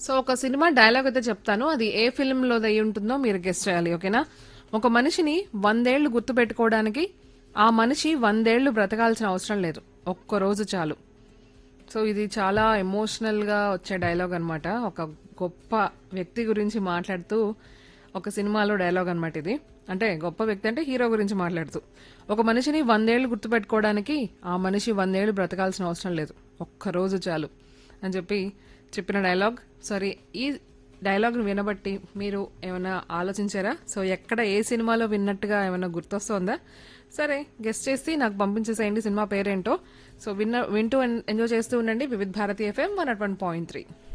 so ఒక cinema dialogue అయితే చెప్తాను అది ఏ ఫిల్మ్ లో అయి ఉంటుందో మీరు గెస్ట్ చేయాలి ఓకేనా ఒక మనిషిని వందేళ్లు గుర్తు పెట్టుకోవడానికి ఆ మనిషి వందేళ్లు బ్రతకాల్సిన అవసరం లేదు ఒక్క రోజు చాలు సో ఇది చాలా ఎమోషనల్ గా వచ్చే డైలాగ్ అన్నమాట ఒక గొప్ప వ్యక్తి గురించి మాట్లాడుతూ ఒక సినిమాలో డైలాగ్ అన్నమాట ఇది అంటే గొప్ప వ్యక్తి అంటే హీరో గురించి మాట్లాడుతూ ఒక మనిషిని వందేళ్లు గుర్తుపెట్టుకోవడానికి ఆ మనిషి వందేళ్లు బ్రతకాల్సిన అవసరం లేదు ఒక్క రోజు చాలు అని చెప్పి చెప్పిన డైలాగ్ సారీ ఈ డైలాగ్ వినబట్టి మీరు ఏమైనా ఆలోచించారా సో ఎక్కడ ఏ సినిమాలో విన్నట్టుగా ఏమైనా గుర్తొస్తుందా సరే గెస్ట్ చేసి నాకు పంపించేసేయండి సినిమా పేరేంటో సో విన్న వింటూ ఎంజాయ్ చేస్తూ ఉండండి Vividh Bharati FM one at one point three